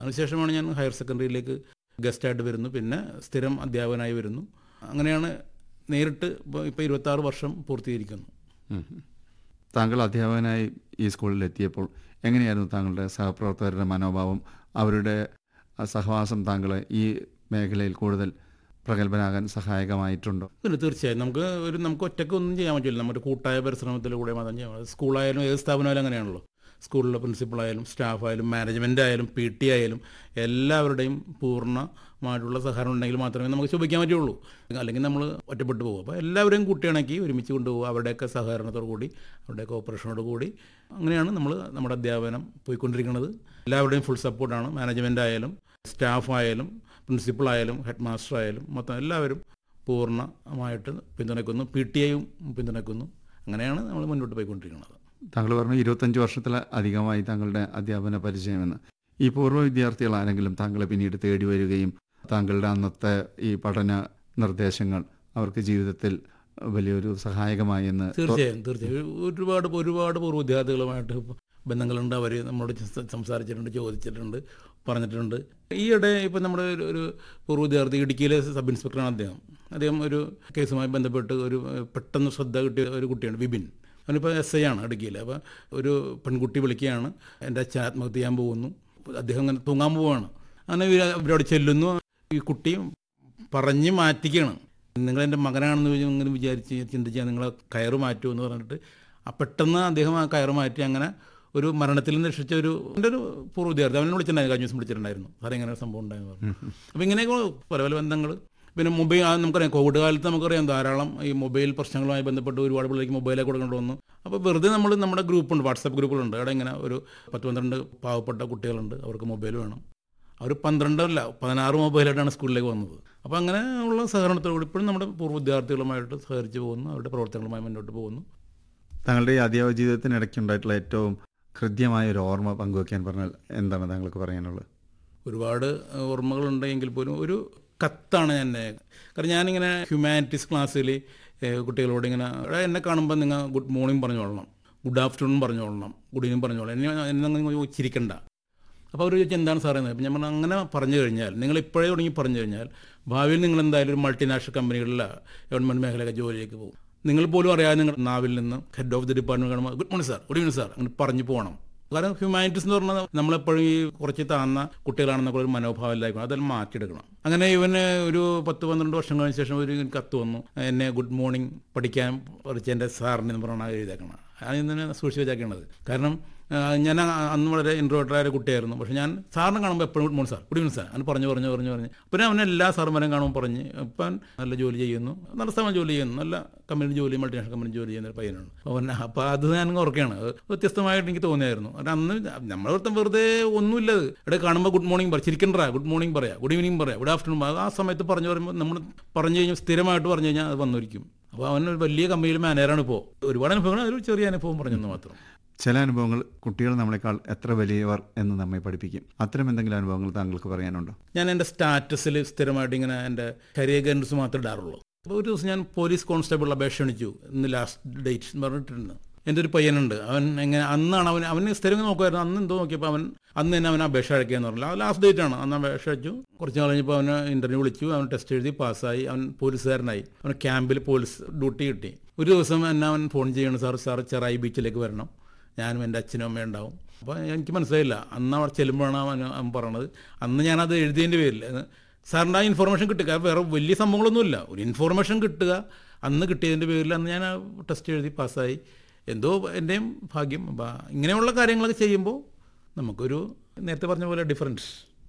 അതിനുശേഷമാണ് ഞാൻ ഹയർ സെക്കൻഡറിയിലേക്ക് ഗസ്റ്റായിട്ട് വരുന്നു പിന്നെ സ്ഥിരം അധ്യാപകനായി വരുന്നു അങ്ങനെയാണ് നേരിട്ട് ഇപ്പോൾ ഇപ്പോൾ ഇരുപത്താറ് വർഷം പൂർത്തീകരിക്കുന്നു ഉം. താങ്കൾ അധ്യാപകനായി ഈ സ്കൂളിൽ എത്തിയപ്പോൾ എങ്ങനെയായിരുന്നു താങ്കളുടെ സഹപ്രവർത്തകരുടെ മനോഭാവം അവരുടെ ആ, സഹവാസം താങ്കളെ ഈ മേഖലയിൽ കൂടുതൽ പ്രഗത്ഭനാകാൻ സഹായകമായിട്ടുണ്ടോ പിന്നെ തീർച്ചയായും നമുക്ക് ഒരു നമുക്ക് ഒറ്റയ്ക്ക് ഒന്നും ചെയ്യാൻ പറ്റില്ല നമ്മുടെ കൂട്ടായ പരിശ്രമത്തിലൂടെ മാത്രം ചെയ്യാം അത് സ്കൂളായാലും ഏത് സ്ഥാപനമായാലും അങ്ങനെയാണല്ലോ സ്കൂളിലെ പ്രിൻസിപ്പളായാലും സ്റ്റാഫായാലും മാനേജ്മെൻ്റ് ആയാലും പി ടി ആയാലും എല്ലാവരുടെയും പൂർണ്ണമായിട്ടുള്ള സഹകരണം ഉണ്ടെങ്കിൽ മാത്രമേ നമുക്ക് ശോഭിക്കാൻ പറ്റുള്ളൂ അല്ലെങ്കിൽ നമ്മൾ ഒറ്റപ്പെട്ടു പോകും അപ്പോൾ എല്ലാവരെയും കൂട്ടിയിണക്കി ഒരുമിച്ച് കൊണ്ടുപോകുക അവരുടെയൊക്കെ സഹകരണത്തോടു കൂടി അവരുടെ കോപ്പറേഷനോട് കൂടി അങ്ങനെയാണ് നമ്മൾ നമ്മുടെ അധ്യാപനം പോയിക്കൊണ്ടിരിക്കുന്നത് എല്ലാവരുടെയും ഫുൾ സപ്പോർട്ടാണ് മാനേജ്മെൻ്റ് ആയാലും സ്റ്റാഫായാലും പ്രിൻസിപ്പളായാലും ഹെഡ് മാസ്റ്റർ ആയാലും മൊത്തം എല്ലാവരും പൂർണ്ണമായിട്ട് പിന്തുണയ്ക്കുന്നു പി ടി ഐയും പിന്തുണയ്ക്കുന്നു അങ്ങനെയാണ് നമ്മൾ മുന്നോട്ട് പോയിക്കൊണ്ടിരിക്കുന്നത് താങ്കൾ പറഞ്ഞു ഇരുപത്തഞ്ച് വർഷത്തിൽ അധികമായി താങ്കളുടെ അധ്യാപന പരിചയമെന്ന് ഈ പൂർവ്വ വിദ്യാർത്ഥികൾ ആരെങ്കിലും താങ്കളെ പിന്നീട് തേടി വരികയും താങ്കളുടെ അന്നത്തെ ഈ പഠന നിർദ്ദേശങ്ങൾ അവർക്ക് ജീവിതത്തിൽ വലിയൊരു സഹായകമായി എന്ന് തീർച്ചയായും തീർച്ചയായും ഒരുപാട് ഒരുപാട് പൂർവ്വ വിദ്യാർത്ഥികളുമായിട്ട് ബന്ധങ്ങളുണ്ട് അവർ നമ്മളോട് സ- സംസാരിച്ചിട്ടുണ്ട് ചോദിച്ചിട്ടുണ്ട് പറഞ്ഞിട്ടുണ്ട് ഈയിടെ ഇപ്പം നമ്മുടെ ഒരു- ഒരു പൂർവ്വ വിദ്യാർത്ഥി ഇടുക്കിയിലെ സബ് ഇൻസ്പെക്ടറാണ് അദ്ദേഹം അദ്ദേഹം ഒരു കേസുമായി ബന്ധപ്പെട്ട് ഒരു ഏഹ്, പെട്ടെന്ന് ശ്രദ്ധ കിട്ടിയ ഒരു കുട്ടിയാണ് വിപിൻ അവനിപ്പോൾ എസ് ഐ ആണ് ഇടുക്കിയിൽ അപ്പോൾ ഒരു പെൺകുട്ടി വിളിക്കുകയാണ് എൻ്റെ അച്ഛൻ ആത്മഹത്യ ചെയ്യാൻ പോകുന്നു അദ്ദേഹം ഇങ്ങനെ തൂങ്ങാൻ പോവുകയാണ് അങ്ങനെ ഇവര് അവരോട് ചെല്ലുന്നു ഈ കുട്ടിയും പറഞ്ഞ് മാറ്റിക്കുകയാണ് നിങ്ങൾ എൻ്റെ മകനാണെന്ന് വിചാ- ഇങ്ങനെ വിചാരിച്ച് ചിന്തിച്ചാൽ നിങ്ങൾ കയറ് മാറ്റുമെന്ന് പറഞ്ഞിട്ട് ആ പെട്ടെന്ന് അദ്ദേഹം ആ കയറ് മാറ്റി അങ്ങനെ ഒരു മരണത്തിൽ നിന്ന് രക്ഷിച്ച ഒരു എൻ്റെ ഒരു പൂർവ്വ വിദ്യാർത്ഥി അവനെ വിളിച്ചിട്ടുണ്ടായിരുന്നു കഴിഞ്ഞ ദിവസം വിളിച്ചിട്ടുണ്ടായിരുന്നു സാറേ ഇങ്ങനെ ഒരു സംഭവം ഉണ്ടായെന്ന് പറഞ്ഞു അപ്പോൾ ഇങ്ങനെയൊക്കെ പല പല ബന്ധങ്ങൾ പിന്നെ മൊബൈൽ ആ നമുക്കറിയാം കോവിഡ് കാലത്ത് നമുക്കറിയാം ധാരാളം ഈ മൊബൈൽ പ്രശ്നങ്ങളുമായി ബന്ധപ്പെട്ട് ഒരുപാട് പിള്ളേർക്ക് മൊബൈലൊക്കെ കൊടുക്കേണ്ടി വന്നു അപ്പോൾ വെറുതെ നമ്മൾ നമ്മുടെ ഗ്രൂപ്പുണ്ട് വാട്സാപ്പ് ഗ്രൂപ്പുകളുണ്ട് അവിടെ ഇങ്ങനെ ഒരു പത്ത് പന്ത്രണ്ട് പാവപ്പെട്ട കുട്ടികളുണ്ട് അവർക്ക് മൊബൈൽ വേണം അവർ പന്ത്രണ്ടല്ല പതിനാറ് മൊബൈലായിട്ടാണ് സ്കൂളിലേക്ക് വന്നത് അപ്പോൾ അങ്ങനെ ഉള്ള സഹകരണത്തോടുകൂടി ഇപ്പോഴും നമ്മുടെ പൂർവ്വ വിദ്യാർത്ഥികളുമായിട്ട് സഹകരിച്ച് പോകുന്നു അവരുടെ പ്രവർത്തനങ്ങളുമായി മുന്നോട്ട് പോകുന്നു താങ്കളുടെ ഈ അധ്യാപക ജീവിതത്തിനിടയ്ക്കുണ്ടായിട്ടുള്ള ഏറ്റവും ഹൃദ്യമായ ഒരു ഓർമ്മ പങ്കുവയ്ക്കാൻ പറഞ്ഞാൽ എന്താണ് താങ്കൾക്ക് പറയാനുള്ളത് ഒരുപാട് ഏഹ്, ഓർമ്മകളുണ്ടെങ്കിൽ പോലും ഒരു കത്താണ് ഞാൻ കാരണം ഞാനിങ്ങനെ ഹ്യൂമാനിറ്റീസ് ക്ലാസ്സിൽ കുട്ടികളോട് ഇങ്ങനെ "എടാ, എന്നെ കാണുമ്പോൾ നിങ്ങൾ ഗുഡ് മോർണിംഗ് പറഞ്ഞോളണം ഗുഡ് ആഫ്റ്റർനൂൺ പറഞ്ഞോളണം ഗുഡ് ഈവനിങ് പറഞ്ഞോളണം എന്നെ എന്നെ നിങ്ങൾ ചിരിക്കണ്ട അപ്പോൾ അവർ ചോദിച്ചാൽ എന്താണ് സാറേ എന്ന് അപ്പം ഞാൻ പറഞ്ഞു അങ്ങനെ പറഞ്ഞു കഴിഞ്ഞാൽ നിങ്ങൾ ഇപ്പോഴേ തുടങ്ങി പറഞ്ഞു കഴിഞ്ഞാൽ ഭാവിയിൽ നിങ്ങൾ എന്തായാലും ഒരു മൾട്ടിനാഷണൽ കമ്പനികളിലെ ഗവൺമെൻറ് മേഖലയൊക്കെ ജോലിയിലേക്ക് പോകും നിങ്ങൾ പോലും അറിയാതെ നിങ്ങളുടെ നാവിൽ നിന്ന് ഹെഡ് ഓഫ് ദി ഡിപ്പാർട്ട്മെൻറ്റ് കാണുമ്പോൾ good morning sir good evening sir അങ്ങനെ പറഞ്ഞു പോകണം കാരണം ഹ്യൂമാനിറ്റീസ് എന്ന് പറഞ്ഞാൽ നമ്മളെപ്പോഴും ഈ കുറച്ച് താന്ന കുട്ടികളാണെന്നൊക്കെ ഒരു മനോഭാവം ഇല്ലായിരിക്കണം അതെല്ലാം മാറ്റിയെടുക്കണം അങ്ങനെ ഇവന് ഒരു പത്ത് പന്ത്രണ്ട് വർഷം കഴിഞ്ഞ ശേഷം ഒരു കത്ത് വന്നു എന്നെ ഗുഡ് മോർണിംഗ് പഠിക്കാൻ പഠിച്ച എൻ്റെ സാറിന് എന്ന് പറഞ്ഞാൽ എഴുതിയേക്കണം അതിൽ നിന്ന് സൂക്ഷിച്ച് വെച്ചേക്കണത് കാരണം ആ, ഞാൻ ആ- അന്ന് വളരെ ഇൻട്രോവേറ്ററായ ഒരു കുട്ടിയായിരുന്നു പക്ഷേ ഞാൻ സാറിനെ കാണുമ്പോൾ എപ്പോഴും good morning sir good evening sir അങ്ങനെ പറഞ്ഞു പറഞ്ഞു പറഞ്ഞു പറഞ്ഞു പിന്നെ അവൻ എല്ലാ സാറുമാരും കാണുമ്പോൾ പറഞ്ഞ് ഇപ്പം നല്ല ജോലി ചെയ്യുന്നു നല്ല സ്ഥലം ജോലി ചെയ്യുന്നു നല്ല കമ്പനി ജോലി മൾട്ടിനാഷണൽ കമ്പനി ജോലി ചെയ്യുന്ന ഒരു പയ്യനാണ് അവൻ അപ്പോൾ അത് ഞാൻ ഓർക്കുകയാണ് അത് വ്യത്യസ്തമായിട്ട് എനിക്ക് തോന്നിയായിരുന്നു കാരണം അന്ന് നമ്മളൊരുത്തം വെറുതെ ഒന്നുമില്ലത് ഇവിടെ കാണുമ്പോൾ ഗുഡ് മോർണിംഗ് പറ ചിരിക്കണ്ട ഗുഡ് മോർണിംഗ് പറയാം ഗുഡ് ഈവനിങ് പറയാം ഗുഡ് ആഫ്റ്റർനൂൺ ആ സമയത്ത് പറഞ്ഞു പറയുമ്പോൾ നമ്മൾ പറഞ്ഞു കഴിഞ്ഞാൽ സ്ഥിരമായിട്ട് പറഞ്ഞു കഴിഞ്ഞാൽ അത് വന്നിരിക്കും അപ്പോൾ അവൻ ഒരു വലിയ കമ്പനിയിൽ മാനേജറാണ് ഇപ്പോൾ ഒരുപാട് അനുഭവങ്ങൾ ഒരു ചെറിയ അനുഭവം പറഞ്ഞെന്ന് മാത്രം ചില അനുഭവങ്ങൾ കുട്ടികൾ നമ്മളെക്കാൾ എത്ര വലിയവർ എന്ന് നമ്മെ പഠിപ്പിക്കും അത്തരം എന്തെങ്കിലും അനുഭവങ്ങൾ താങ്കൾക്ക് പറയാനുണ്ടോ ഞാൻ എൻ്റെ സ്റ്റാറ്റസിൽ സ്ഥിരമായിട്ട് ഇങ്ങനെ എൻ്റെ കരിയർ ഗൈഡൻസ് മാത്രമേ ഇടാറുള്ളൂ അപ്പോൾ ഒരു ദിവസം ഞാൻ പോലീസ് കോൺസ്റ്റബിൾ അപേക്ഷ ക്ഷണിച്ചു ഇന്ന് ലാസ്റ്റ് ഡേറ്റ് എന്ന് പറഞ്ഞിട്ടുണ്ട് എൻ്റെ ഒരു പയ്യനുണ്ട് അവൻ എങ്ങനെ അന്നാണ് അവൻ അവന് സ്ഥിരം നോക്കുമായിരുന്നു അന്ന് എന്തോ നോക്കിയപ്പോൾ അവൻ അന്ന് തന്നെ അവൻ അപേക്ഷ അയക്കുകയെന്ന് പറഞ്ഞു ആ ലാസ്റ്റ് ഡേറ്റ് ആണ് അന്ന് അപേക്ഷ അയച്ചു കുറച്ച് നാൾ കഴിഞ്ഞപ്പോൾ അവന് ഇൻ്റർവ്യൂ വിളിച്ചു അവൻ ടെസ്റ്റ് എഴുതി പാസ്സായി അവൻ പോലീസുകാരനായി അവൻ ക്യാമ്പിൽ പോലീസ് ഡ്യൂട്ടി കിട്ടി ഒരു ദിവസം എന്നെ അവൻ ഫോൺ ചെയ്യണം സാർ സാർ ചെറായി ബീച്ചിലേക്ക് വരണം ഞാനും എൻ്റെ അച്ഛനും അമ്മയും ഉണ്ടാവും അപ്പോൾ എനിക്ക് മനസ്സിലായില്ല അന്ന് അവിടെ ചെല്ലുമ്പോഴാണ് അവൻ അവൻ പറയണത് അന്ന് ഞാനത് എഴുതിയതിൻ്റെ പേരിൽ സാറിൻ്റെ ആ ഇൻഫർമേഷൻ കിട്ടുക കാരണം വേറെ വലിയ സംഭവങ്ങളൊന്നുമില്ല ഒരു ഇൻഫർമേഷൻ കിട്ടുക അന്ന് കിട്ടിയതിൻ്റെ പേരിൽ അന്ന് ഞാൻ ആ ടെസ്റ്റ് എഴുതി പാസ്സായി എന്തോ എൻ്റെയും ഭാഗ്യം അപ്പം ഇങ്ങനെയുള്ള കാര്യങ്ങളൊക്കെ ചെയ്യുമ്പോൾ നമുക്കൊരു നേരത്തെ പറഞ്ഞ പോലെ ഡിഫറൻസ്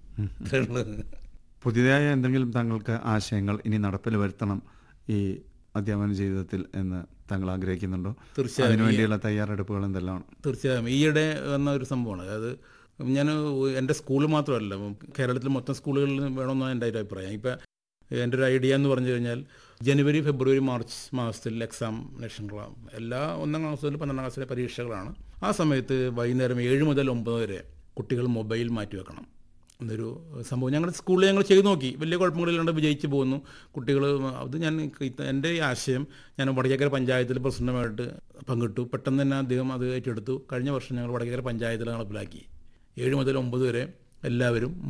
പുതിയതായ എന്തെങ്കിലും താങ്കൾക്ക് ആശയങ്ങൾ ഇനി നടപ്പിൽ വരുത്തണം ഈ അധ്യാപന ജീവിതത്തിൽ എന്ന് താങ്കൾ ആഗ്രഹിക്കുന്നുണ്ടോ തീർച്ചയായും അതിനുവേണ്ടിയുള്ള തയ്യാറെടുപ്പുകൾ എന്തെല്ലാമാണ് തീർച്ചയായും ഈയിടെ വന്ന ഒരു സംഭവമാണ് അതായത് ഞാൻ എൻ്റെ സ്കൂൾ മാത്രമല്ല കേരളത്തിൽ മൊത്തം സ്കൂളുകളിൽ വേണമെന്നാണ് എൻ്റെ ഒരു അഭിപ്രായം ഇപ്പം എൻ്റെ ഒരു ഐഡിയ എന്ന് പറഞ്ഞു കഴിഞ്ഞാൽ ജനുവരി ഫെബ്രുവരി മാർച്ച് മാസത്തിൽ എക്സാമിനേഷനുകളാണ് എല്ലാ ഒന്നാം ക്ലാസ് മുതൽ പന്ത്രണ്ടാം ക്ലാസ്സിലെ പരീക്ഷകളാണ് ആ സമയത്ത് വൈകുന്നേരം ഏഴ് മുതൽ ഒമ്പത് വരെ കുട്ടികൾ മൊബൈൽ മാറ്റി വെക്കണം എന്നൊരു സംഭവം ഞങ്ങളുടെ സ്കൂളിൽ ഞങ്ങൾ ചെയ്തു നോക്കി വലിയ കുഴപ്പങ്ങളില്ലാണ്ട് വിജയിച്ച് പോകുന്നു കുട്ടികൾ അത് ഞാൻ ഇത് എൻ്റെ ഈ ആശയം ഞാൻ വടക്കേക്കര പഞ്ചായത്തിൽ പ്രസിഡന്റുമായിട്ട് പങ്കിട്ടു പെട്ടെന്ന് തന്നെ അദ്ദേഹം അത് ഏറ്റെടുത്തു കഴിഞ്ഞ വർഷം ഞങ്ങൾ വടക്കേക്കര പഞ്ചായത്തിൽ നടപ്പിലാക്കി ഏഴ് മുതൽ ഒമ്പത് വരെ എല്ലാവരും